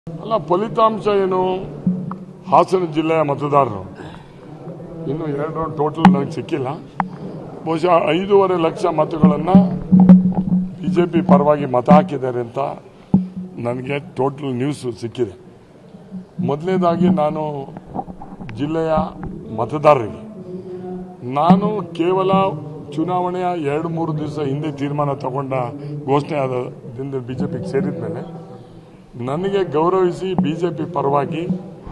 ಅಲ್ಲ ಫಲಿತಾಂಶ ಏನು ಹಾಸನ ಜಿಲ್ಲೆಯ ಮತದಾರರು ಇನ್ನು ಎರಡು ರೌಂಡ್ ಟೋಟಲ್ ನನಗೆ ಸಿಕ್ಕಿಲ್ಲ ಬಹುಶಃ ಐದೂವರೆ ಲಕ್ಷ ಮತಗಳನ್ನು ಬಿಜೆಪಿ ಪರವಾಗಿ ಮತ ಹಾಕಿದ್ದಾರೆ ಅಂತ ನನಗೆ ಟೋಟಲ್ ನ್ಯೂಸ್ ಸಿಕ್ಕಿದೆ ಮೊದಲನೇದಾಗಿ ನಾನು ಜಿಲ್ಲೆಯ ಮತದಾರರಿಗೆ ನಾನು ಕೇವಲ ಚುನಾವಣೆಯ ಎರಡು ಮೂರು ದಿವಸ ಹಿಂದೆ ತೀರ್ಮಾನ ತಗೊಂಡ ಘೋಷಣೆ ಆದ ದಿನದ ಬಿಜೆಪಿಗೆ ಸೇರಿದ ಮೇಲೆ ನನಗೆ ಗೌರವಿಸಿ ಬಿಜೆಪಿ ಪರವಾಗಿ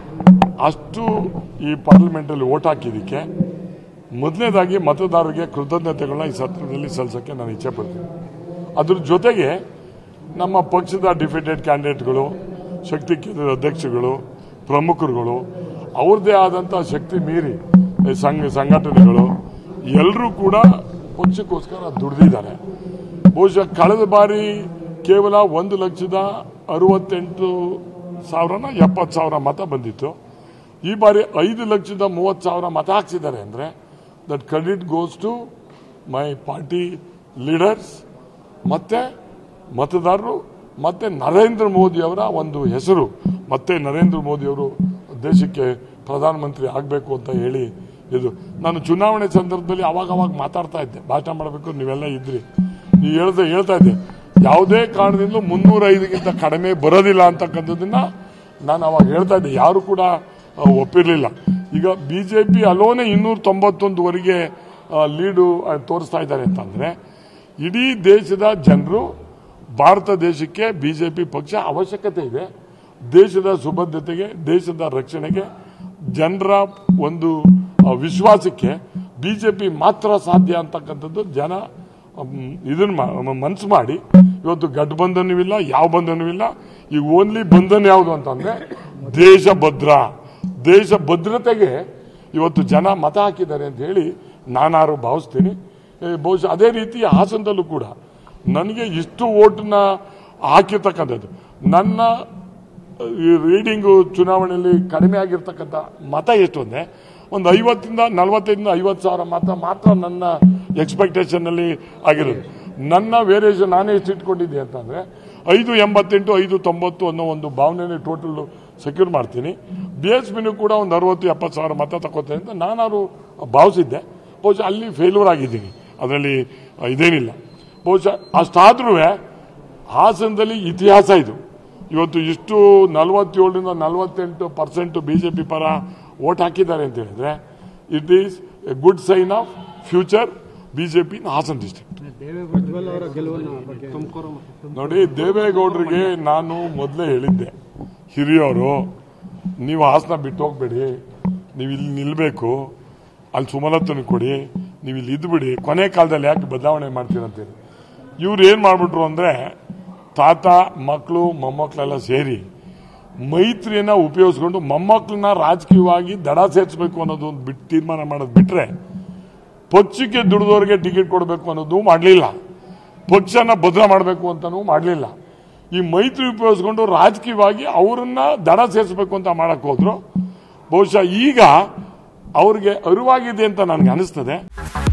ಅಷ್ಟು ಈ ಪಾರ್ಲಿಮೆಂಟಲ್ಲಿ ಓಟ್ ಹಾಕಿದ್ದಕ್ಕೆ ಮೊದಲನೇದಾಗಿ ಮತದಾರರಿಗೆ ಕೃತಜ್ಞತೆಗಳನ್ನ ಈ ಸತ್ರದಲ್ಲಿ ಸಲ್ಲಿಸೋಕ್ಕೆ ನಾನು ಇಚ್ಛೆ ಪಡ್ತೀನಿ ಅದ್ರ ಜೊತೆಗೆ ನಮ್ಮ ಪಕ್ಷದ ಡಿಫಿಟೆಡ್ ಕ್ಯಾಂಡಿಡೇಟ್ಗಳು ಶಕ್ತಿ ಕೇಂದ್ರದ ಅಧ್ಯಕ್ಷಗಳು ಪ್ರಮುಖರುಗಳು ಅವ್ರದ್ದೇ ಆದಂಥ ಶಕ್ತಿ ಮೀರಿ ಈ ಸಂಘ ಸಂಘಟನೆಗಳು ಎಲ್ಲರೂ ಕೂಡ ಪಕ್ಷಕ್ಕೋಸ್ಕರ ದುಡಿದಿದ್ದಾರೆ ಬಹುಶಃ ಕಳೆದ ಬಾರಿ ಕೇವಲ ಒಂದು ಲಕ್ಷದ ಅರವತ್ತೆಂಟು ಸಾವಿರನ ಎಪ್ಪತ್ತು ಸಾವಿರ ಮತ ಬಂದಿತ್ತು ಈ ಬಾರಿ ಐದು ಲಕ್ಷದ ಮೂವತ್ತು ಸಾವಿರ ಮತ ಹಾಕ್ಸಿದ್ದಾರೆ ಅಂದರೆ that credit goes to my party leaders ಮತ್ತೆ ಮತದಾರರು ಮತ್ತೆ ನರೇಂದ್ರ ಮೋದಿ ಅವರ ಒಂದು ಹೆಸರು ಮತ್ತೆ ನರೇಂದ್ರ ಮೋದಿ ಅವರು ದೇಶಕ್ಕೆ ಪ್ರಧಾನಮಂತ್ರಿ ಆಗಬೇಕು ಅಂತ ಹೇಳಿ ಇದು ನಾನು ಚುನಾವಣೆ ಸಂದರ್ಭದಲ್ಲಿ ಅವಾಗ ಅವಾಗ ಮಾತಾಡ್ತಾ ಇದ್ದೆ ಭಾಷಣ ಮಾಡಬೇಕು ನೀವೆಲ್ಲ ಇದ್ರಿ ನೀವು ಹೇಳ್ದೆ ಹೇಳ್ತಾ ಇದ್ದೆ ಯಾವುದೇ ಕಾರಣದಿಂದ ಮುನ್ನೂರ ಐದಕ್ಕಿಂತ ಕಡಿಮೆ ಬರೋದಿಲ್ಲ ಅಂತಕ್ಕಂಥದ್ದನ್ನ ನಾನು ಅವಾಗ ಹೇಳ್ತಾ ಇದ್ದೆ ಯಾರು ಕೂಡ ಆ, ಒಪ್ಪಿರಲಿಲ್ಲ ಈಗ ಬಿಜೆಪಿ ಅಲೋನೆ ಇನ್ನೂರ ತೊಂಬತ್ತೊಂದುವರೆಗೆ ಲೀಡು ಆ, ತೋರಿಸ್ತಾ ಇದ್ದಾರೆ ಅಂತಂದ್ರೆ ಇಡೀ ದೇಶದ ಜನರು ಭಾರತ ದೇಶಕ್ಕೆ ಬಿಜೆಪಿ ಪಕ್ಷ ಅವಶ್ಯಕತೆ ಇದೆ ದೇಶದ ಸುಭದ್ರತೆಗೆ ದೇಶದ ರಕ್ಷಣೆಗೆ ಜನರ ಒಂದು ಆ, ವಿಶ್ವಾಸಕ್ಕೆ ಬಿಜೆಪಿ ಮಾತ್ರ ಸಾಧ್ಯ ಅಂತಕ್ಕಂಥದ್ದು ಜನ ಮ್, ಇದನ್ನ ಮನಸ್ಸು ಮಾಡಿ ಇವತ್ತು ಗಠಬಂಧನವಿಲ್ಲ ಯಾವ ಬಂಧನವಿಲ್ಲ ಈಗ ಓನ್ಲಿ ಬಂಧನ ಯಾವುದು ಅಂತಂದ್ರೆ ದೇಶ ಭದ್ರ ದೇಶ ಭದ್ರತೆಗೆ ಇವತ್ತು ಜನ ಮತ ಹಾಕಿದ್ದಾರೆ ಅಂತ ಹೇಳಿ ನಾನಾರು ಭಾವಿಸ್ತೀನಿ ಏ, ಬಹುಶಃ ಅದೇ ರೀತಿ ಹಾಸನದಲ್ಲೂ ಕೂಡ ನನಗೆ ಇಷ್ಟು ಓಟನ್ನ ಹಾಕಿರ್ತಕ್ಕಂಥದ್ದು ನನ್ನ ಈ ರೀಡಿಂಗು ಚುನಾವಣೆಯಲ್ಲಿ ಕಡಿಮೆ ಆಗಿರ್ತಕ್ಕಂಥ ಮತ ಎಷ್ಟು ಅಂದ್ರೆ ಒಂದು ಐವತ್ತಿಂದ ನಲವತ್ತೈದಿಂದ ಐವತ್ತು ಸಾವಿರ ಮತ ಮಾತ್ರ ನನ್ನ ಎಕ್ಸ್ಪೆಕ್ಟೇಷನ್ ಅಲ್ಲಿ ಆಗಿರೋದು ನನ್ನ ವೇರಿಯೇಷನ್ ನಾನೇ ಎಷ್ಟು ಇಟ್ಕೊಂಡಿದ್ದೆ ಅಂತಂದ್ರೆ ಐದು ಎಂಬತ್ತೆಂಟು ಐದು ತೊಂಬತ್ತು ಅನ್ನೋ ಒಂದು ಭಾವನೆ ಟೋಟಲ್ ಸೆಕ್ಯೂರ್ ಮಾಡ್ತೀನಿ ಬಿ ಎಸ್ ಪಿನೂ ಕೂಡ ಒಂದು ಅರವತ್ತು ಎಪ್ಪತ್ತು ಸಾವಿರ ಮತ ತಗೋತಾರೆ ಅಂತ ನಾನಾರು ಭಾವಿಸಿದ್ದೆ ಬಹುಶಃ ಅಲ್ಲಿ ಫೇಲ್ಯೂರ್ ಆಗಿದ್ದೀನಿ ಅದರಲ್ಲಿ ಇದೇನಿಲ್ಲ ಬಹುಶಃ ಅಷ್ಟಾದ್ರೂ ಹಾಸನದಲ್ಲಿ ಇತಿಹಾಸ ಇದು ಇವತ್ತು ಇಷ್ಟು ನಲವತ್ತೇಳರಿಂದ ನಲವತ್ತೆಂಟು ಪರ್ಸೆಂಟ್ ಬಿಜೆಪಿ ಪರ ವೋಟ್ ಹಾಕಿದ್ದಾರೆ ಅಂತ ಹೇಳಿದ್ರೆ it is a good sign of future BJP Hassan district Prajwal ಅವರ ಗೆಲುವಿನ ಬಗ್ಗೆ ತುಮಕೂರು ಮತ್ತು ನೋಡಿ ದೇವೇಗೌಡರಿಗೆ ನಾನು ಮೊದಲೇ ಹೇಳಿದ್ದೆ ಹಿರಿಯವರು ನೀವು ಹಾಸನ ಬಿಟ್ಟು ಹೋಗ್ಬೇಡಿ ನೀವು ಇಲ್ಲಿ ನಿಲ್ಬೇಕು ಅಲ್ಲಿ ಸುಮಲತನ ಕೊಡಿ ನೀವು ಇಲ್ಲಿ ಇದ್ಬಿಡಿ ಕೊನೆ ಕಾಲದಲ್ಲಿ ಯಾಕೆ ಬದಲಾವಣೆ ಮಾಡ್ತೀರಂತೇಳಿ ಇವ್ರು ಏನ್ ಮಾಡ್ಬಿಟ್ರು ಅಂದ್ರೆ ತಾತ ಮಕ್ಕಳು ಮೊಮ್ಮಕ್ಕಳೆಲ್ಲ ಸೇರಿ ಮೈತ್ರಿಯನ್ನ ಉಪಯೋಗಿಸ್ಕೊಂಡು ಮೊಮ್ಮಕ್ಕಳನ್ನ ರಾಜಕೀಯವಾಗಿ ದಡ ಸೇರಿಸಬೇಕು ಅನ್ನೋದು ಒಂದು ಬಿಟ್ಟು ತೀರ್ಮಾನ ಮಾಡೋದು ಬಿಟ್ರೆ ಪಕ್ಷಕ್ಕೆ ದುಡಿದವರಿಗೆ ಟಿಕೆಟ್ ಕೊಡಬೇಕು ಅನ್ನೋದು ಮಾಡಲಿಲ್ಲ ಪಕ್ಷನ ಭದ್ರ ಮಾಡಬೇಕು ಅಂತಾನೂ ಮಾಡಲಿಲ್ಲ ಈ ಮೈತ್ರಿ ಉಪಯೋಗಿಸ್ಕೊಂಡು ರಾಜಕೀಯವಾಗಿ ಅವರನ್ನ ದಡ ಸೇರಿಸಬೇಕು ಅಂತ ಮಾಡಕ್ ಹೋದ್ರು ಬಹುಶಃ ಈಗ ಅವ್ರಿಗೆ ಅರಿವಾಗಿದೆ ಅಂತ ನನಗೆ ಅನಿಸ್ತದೆ